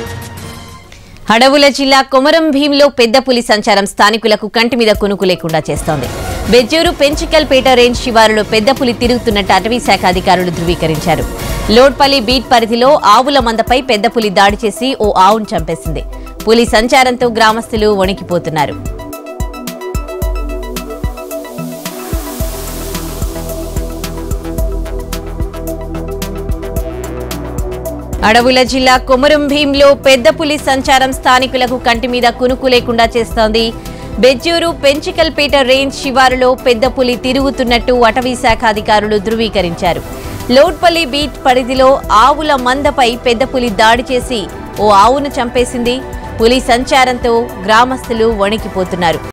అడవుల జిల్లా కొమరం భీంలో పెద్ద పులి సంచారం స్థానికులకు కంటి మీద కునుకు లేకుండా చేస్తోంది బెజ్జూరు పెంచికల్పేట రేంజ్ శివారులో పెద్ద పులి తిరుగుతున్నట్టు అటవీ శాఖ అధికారులు ధృవీకరించారు లోడ్పల్లి బీట్ పరిధిలో ఆవుల మందపై పెద్ద పులి దాడి చేసి ఓ ఆవును చంపేసింది పులి సంచారంతో గ్రామస్తులు వణికిపోతున్నారు అడవుల జిల్లా కొమురం భీంలో పెద్ద పులి సంచారం స్థానికులకు కంటి మీద కునుకు లేకుండా చేస్తోంది బెజ్జూరు పెంచికల్పేట రేంజ్ శివారులో పెద్ద పులి తిరుగుతున్నట్టు అటవీ శాఖ అధికారులు ధృవీకరించారు లోడ్పల్లి బీట్ పరిధిలో ఆవుల మందపై పెద్ద పులి దాడి చేసి ఓ ఆవును చంపేసింది పులి సంచారంతో గ్రామస్తులు వణికిపోతున్నారు